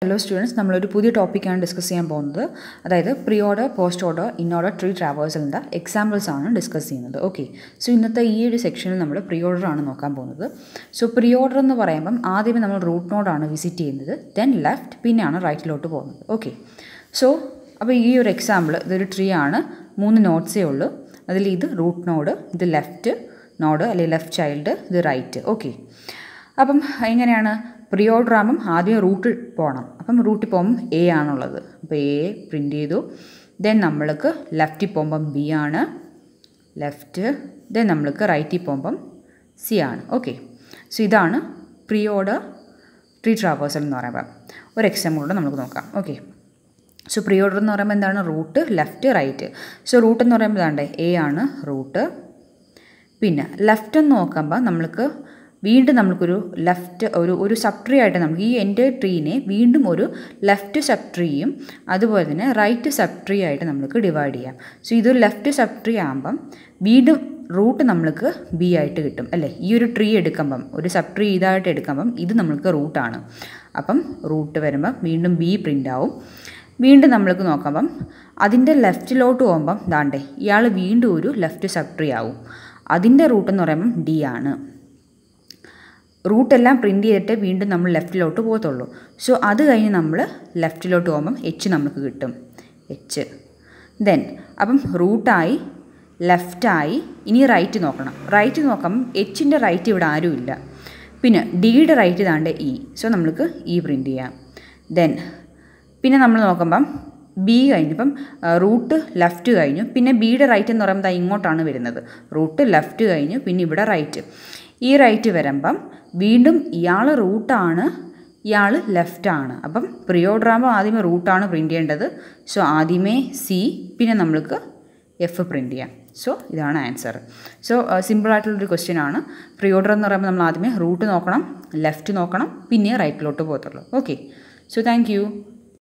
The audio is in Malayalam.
ഹലോ സ്റ്റുഡൻസ് നമ്മളൊരു പുതിയ ടോപ്പിക്കാണ് ഡിസ്കസ് ചെയ്യാൻ പോകുന്നത് അതായത് pre order post order in order tree ട്രാവേഴ്സലിൻ്റെ എക്സാമ്പിൾസ് ആണ് ഡിസ്കസ് ചെയ്യുന്നത് ഓക്കെ സോ ഇന്നത്തെ ഈ ഒരു സെക്ഷനിൽ നമ്മൾ പ്രീ ഓർഡർ ആണ് നോക്കാൻ പോകുന്നത് സോ പ്രീ ഓർഡർ എന്ന് പറയുമ്പം ആദ്യമേ നമ്മൾ റൂട്ട് നോഡാണ് വിസിറ്റ് ചെയ്യുന്നത് ദെൻ ലെഫ്റ്റ് പിന്നെയാണ് റൈറ്റിലോട്ട് പോകുന്നത് ഓക്കെ സോ അപ്പോൾ ഈ ഒരു എക്സാമ്പിൾ ഇതൊരു ട്രീ ആണ് മൂന്ന് നോട്ട്സേ ഉള്ളൂ അതിൽ ഇത് റൂട്ട് നോഡ് ഇത് ലെഫ്റ്റ് നോഡ് അല്ലെങ്കിൽ ലെഫ്റ്റ് ചൈൽഡ് ഇത് റൈറ്റ് ഓക്കെ അപ്പം എങ്ങനെയാണ് പ്രീ ഓർഡർ ആകുമ്പം ആദ്യം റൂട്ടിൽ പോകണം അപ്പം റൂട്ടിൽ പോകുമ്പം എ ആണുള്ളത് അപ്പോൾ എ പ്രിൻ്റ് ചെയ്തു ദെൻ നമ്മൾക്ക് ലെഫ്റ്റിൽ പോകുമ്പം ബി ആണ് ലെഫ്റ്റ് ദെൻ നമ്മൾക്ക് റൈറ്റിൽ പോകുമ്പം സി ആണ് ഓക്കെ സോ ഇതാണ് പ്രീ ഓർഡർ ട്രീ ട്രാവേഴ്സൽ എന്ന് പറയുമ്പോൾ ഒരു എക്സാമ്പിൾ കൂടെ നമുക്ക് നോക്കാം ഓക്കെ സോ പ്രീ ഓർഡർ എന്ന് പറയുമ്പോൾ എന്താണ് root left right so root എന്ന് പറയുമ്പോൾ ഇതാണ്ടേ എ ആണ് റൂട്ട് പിന്നെ ലെഫ്റ്റ് എന്ന് നോക്കുമ്പോൾ നമ്മൾക്ക് വീണ്ടും നമുക്കൊരു ലെഫ്റ്റ് ഒരു ഒരു സബ് ട്രീ ആയിട്ട് നമുക്ക് ഈ എൻ്റെ ട്രീനെ വീണ്ടും ഒരു ലെഫ്റ്റ് സബ് ട്രീയും അതുപോലെ തന്നെ റൈറ്റ് സബ് ട്രീ ആയിട്ട് നമുക്ക് ഡിവൈഡ് ചെയ്യാം സോ ഇതൊരു ലെഫ്റ്റ് സബ് ട്രീ ആകുമ്പം വീണ്ടും റൂട്ട് നമ്മൾക്ക് ബി ആയിട്ട് കിട്ടും അല്ലേ ഈ ഒരു ട്രീ എടുക്കുമ്പം ഒരു സബ് ട്രീ ഇതായിട്ട് എടുക്കുമ്പം ഇത് നമ്മൾക്ക് റൂട്ടാണ് അപ്പം റൂട്ട് വരുമ്പം വീണ്ടും ബി പ്രിൻ്റ് ആവും വീണ്ടും നമ്മൾക്ക് നോക്കുമ്പം അതിൻ്റെ ലെഫ്റ്റിലോട്ട് പോകുമ്പം ദാണ്ടേ ഇയാൾ വീണ്ടും ഒരു ലെഫ്റ്റ് സബ് ട്രീ ആവും അതിൻ്റെ റൂട്ട് എന്ന് പറയുമ്പം ഡി ആണ് റൂട്ടെല്ലാം പ്രിൻ്റ് ചെയ്തിട്ട് വീണ്ടും നമ്മൾ ലെഫ്റ്റിലോട്ട് പോകത്തുള്ളൂ സോ അത് കഴിഞ്ഞ് നമ്മൾ ലെഫ്റ്റിലോട്ട് പോകുമ്പം എച്ച് നമുക്ക് കിട്ടും എച്ച് ദെൻ അപ്പം റൂട്ടായി ലെഫ്റ്റായി ഇനി റൈറ്റ് നോക്കണം റൈറ്റ് നോക്കുമ്പം എച്ചിൻ്റെ റൈറ്റ് ഇവിടെ ആരുമില്ല പിന്നെ ഡിയുടെ റൈറ്റ് ഇതാണ്ട് ഇ സോ നമ്മൾക്ക് ഇ പ്രിൻ്റ് ചെയ്യാം ദെൻ പിന്നെ നമ്മൾ നോക്കുമ്പം ബി കഴിഞ്ഞപ്പം റൂട്ട് ലെഫ്റ്റ് കഴിഞ്ഞു പിന്നെ ബിയുടെ റൈറ്റ് എന്ന് പറയുമ്പോൾ ഇങ്ങോട്ടാണ് വരുന്നത് റൂട്ട് ലെഫ്റ്റ് കഴിഞ്ഞു പിന്നെ ഇവിടെ റൈറ്റ് ഈ റൈറ്റ് വരുമ്പം വീണ്ടും ഇയാൾ റൂട്ടാണ് ഇയാൾ ലെഫ്റ്റാണ് അപ്പം പ്രീ ഓർഡർ ആകുമ്പോൾ ആദ്യമേ റൂട്ടാണ് പ്രിൻ്റ് ചെയ്യേണ്ടത് സോ ആദ്യമേ സി പിന്നെ നമ്മൾക്ക് എഫ് പ്രിൻ്റ് ചെയ്യാം സോ ഇതാണ് ആൻസർ സോ സിമ്പിളായിട്ടുള്ളൊരു ക്വസ്റ്റ്യൻ ആണ് പ്രീ ഓർഡർ എന്ന് പറയുമ്പോൾ നമ്മൾ ആദ്യമേ റൂട്ട് നോക്കണം ലെഫ്റ്റ് നോക്കണം പിന്നെ റൈറ്റിലോട്ട് പോകത്തുള്ളൂ ഓക്കെ സോ താങ്ക്